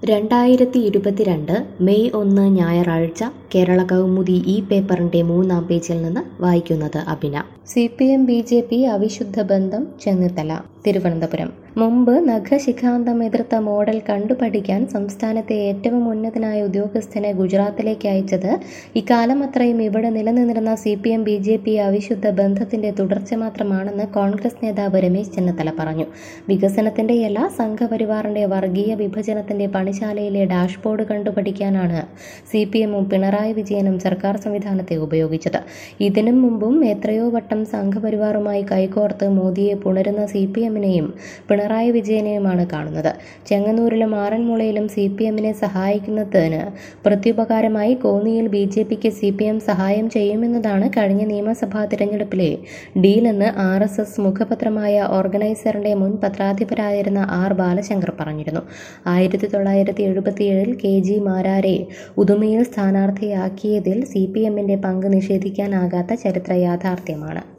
രണ്ടായിരത്തി ഇരുപത്തിരണ്ട് മെയ് ഒന്ന് ഞായറാഴ്ച കേരള കൗമുദി ഈ പേപ്പറിന്റെ മൂന്നാം പേജിൽ നിന്ന് വായിക്കുന്നത് അഭിന C P M B J P അവിശുദ്ധ ബന്ധം ചെന്നിത്തല തിരുവനന്തപുരം മുമ്പ് നഖശിഖാന്തം എതിർത്ത മോഡൽ കണ്ടുപഠിക്കാൻ സംസ്ഥാനത്തെ ഏറ്റവും ഉന്നതനായ ഉദ്യോഗസ്ഥനെ ഗുജറാത്തിലേക്ക് അയച്ചത് ഇക്കാലം അത്രയും ഇവിടെ നിലനിന്നിരുന്ന C P M B J P അവിശുദ്ധ ബന്ധത്തിന്റെ തുടർച്ച മാത്രമാണെന്ന് കോൺഗ്രസ് നേതാവ് രമേശ് ചെന്നിത്തല പറഞ്ഞു വികസനത്തിന്റെയല്ല സംഘപരിവാറിന്റെ വർഗീയ വിഭജനത്തിന്റെ പണിശാലയിലെ ഡാഷ്ബോർഡ് കണ്ടുപഠിക്കാനാണ് സി പി എമ്മും പിണറായി വിജയനും സർക്കാർ സംവിധാനത്തെ ഉപയോഗിച്ചത് ഇതിനും മുമ്പും എത്രയോ വട്ടം സംഘപരിവാറുമായി കൈകോർത്ത് മോദിയെ പുണരുന്ന സി പി എമ്മിനെയും പിണറായി വിജയനെയുമാണ് കാണുന്നത് ചെങ്ങന്നൂരിലും ആറന്മുളയിലും സി പി എമ്മിനെ സഹായിക്കുന്നതിന് പ്രത്യുപകാരമായി കോന്നിയിൽ ബി ജെ പിക്ക് സി പി എം സഹായം ചെയ്യുമെന്നതാണ് കഴിഞ്ഞ നിയമസഭാ തിരഞ്ഞെടുപ്പിലെ ഡീലെന്ന് ആർ എസ് എസ് മുഖപത്രമായ ഓർഗനൈസറിന്റെ മുൻ പത്രാധിപരായിരുന്ന ആർ ബാലശങ്കർ പറഞ്ഞിരുന്നു ആയിരത്തി തൊള്ളായിരത്തി എഴുപത്തിയേഴിൽ കെ ജി മാരാരെ ഉദുമയിൽ സ്ഥാനാർത്ഥിയാക്കിയതിൽ സി പി എമ്മിന്റെ പങ്ക് നിഷേധിക്കാനാകാത്ത ചരിത്ര യാഥാർത്ഥ്യമാണ്